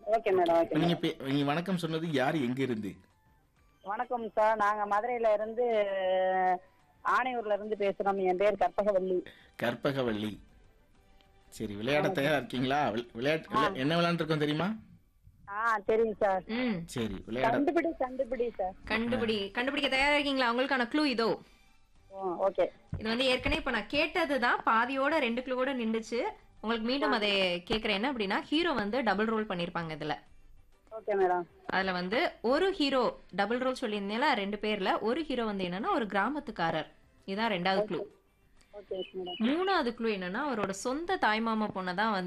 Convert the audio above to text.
okay madam okay நீங்க பே- நீங்க வணக்கம் சொன்னது யார் எங்க இருந்து வணக்கம் சார் நாங்க மதுரையில இருந்து ஆணையூர்ல இருந்து பேசுறோம் என் பேர் கற்பகவல்லி கற்பகவள்ளி சரி விளையாட தயாரா இருக்கீங்களா வி- விளையாட்டு விளையா- என்ன விளையாண்டுருக்கோம் தெரியுமா ஆ தெரியும் சார் ம் சரி விளையாட கண்டுபிடி கண்டுபிடி சார் கண்டுபிடி கண்டுபிடிக்க தயாரா இருக்கீங்களா உங்களுக்கான க்ளூ இதோ ஓகே இது வந்து ஏற்கனவே இப்ப நான் கேட்டது தான் பாதியோட ரெண்டு க்ளூவோட நின்றுச்சு உங்களுக்கு மீண்டும் அதை கேட்குறேன் என்ன அப்படின்னா ஹீரோ வந்து டபுள் ரோல் பண்ணியிருப்பாங்க இதுல ஓகே மேடம் அதுல வந்து ஒரு ஹீரோ டபுள் ரோல் சொல்லியிருந்தேன்ல ரெண்டு பேர்ல ஒரு ஹீரோ வந்து என்னன்னா ஒரு கிராமத்துக்காரர் இதான் ரெண்டாவது க்ளூ ஓகே மேடம் மூணாவது க்ளூ என்னன்னா அவரோட சொந்த தாய்மாமா பொண்ணை தான் வந்து